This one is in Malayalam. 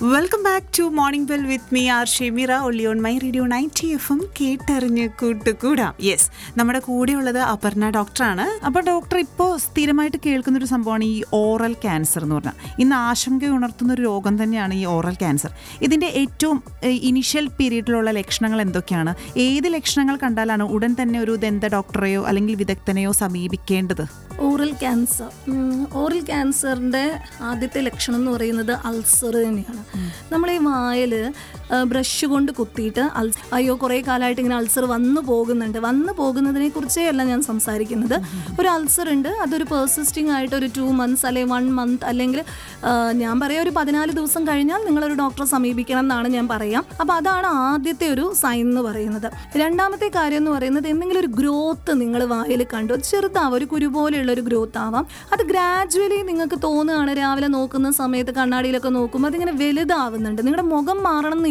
welcome back to morning bell with me R Shemira ഒള്ളി on my radio ninety F M കേട്ടറിഞ്ഞ് കൂട്ടുകൂടാം യെസ് നമ്മുടെ കൂടെയുള്ളത് അപർണ ഡോക്ടറാണ് അപ്പോൾ ഡോക്ടർ ഇപ്പോൾ സ്ഥിരമായിട്ട് കേൾക്കുന്ന ഒരു സംഭവമാണ് ഈ ഓറൽ ക്യാൻസർ എന്ന് പറഞ്ഞാൽ ഇന്ന് ആശങ്ക ഉണർത്തുന്ന ഒരു രോഗം തന്നെയാണ് ഈ ഓറൽ ക്യാൻസർ ഇതിൻ്റെ ഏറ്റവും ഇനിഷ്യൽ പീരീഡിലുള്ള ലക്ഷണങ്ങൾ എന്തൊക്കെയാണ് ഏത് ലക്ഷണങ്ങൾ കണ്ടാലാണ് ഉടൻ തന്നെ ഒരു ദന്ത ഡോക്ടറെയോ അല്ലെങ്കിൽ വിദഗ്ധനെയോ സമീപിക്കേണ്ടത് ഓറൽ ക്യാൻസർ ഓറൽ ക്യാൻസറിൻ്റെ ആദ്യത്തെ ലക്ഷണം എന്ന് പറയുന്നത് അൾസർ തന്നെയാണ് നമ്മൾ ഈ വായിൽ ബ്രഷ് കൊണ്ട് കുത്തിയിട്ട് അൾസ് അയ്യോ കുറേ കാലമായിട്ട് ഇങ്ങനെ അൾസർ വന്നു പോകുന്നുണ്ട് വന്നു പോകുന്നതിനെ കുറിച്ചേ അല്ല ഞാൻ സംസാരിക്കുന്നത് ഒരു അൾസർ ഉണ്ട് അതൊരു പെർസിസ്റ്റിംഗ് ആയിട്ട് ഒരു ടു മന്ത്സ് അല്ലെങ്കിൽ വൺ മന്ത് അല്ലെങ്കിൽ ആ, ഞാൻ പറയാം ഒരു പതിനാല് ദിവസം കഴിഞ്ഞാൽ നിങ്ങളൊരു ഡോക്ടറെ സമീപിക്കണം എന്നാണ് ഞാൻ പറയാം അപ്പോൾ അതാണ് ആദ്യത്തെ ഒരു സൈൻ എന്ന് പറയുന്നത് രണ്ടാമത്തെ കാര്യം എന്ന് പറയുന്നത് എന്തെങ്കിലും ഒരു ഗ്രോത്ത് നിങ്ങൾ വായിൽ കണ്ടു അത് ചെറുതാവും ഒരു കുരു പോലെയുള്ള ഒരു ഗ്രോത്ത് ആവാം അത് ഗ്രാജുവലി നിങ്ങൾക്ക് തോന്നുകയാണ് രാവിലെ നോക്കുന്ന സമയത്ത് കണ്ണാടിയിലൊക്കെ നോക്കുമ്പോൾ അതിങ്ങനെ വലുതാവുന്നുണ്ട് നിങ്ങളുടെ മുഖം മാറണം എന്ന്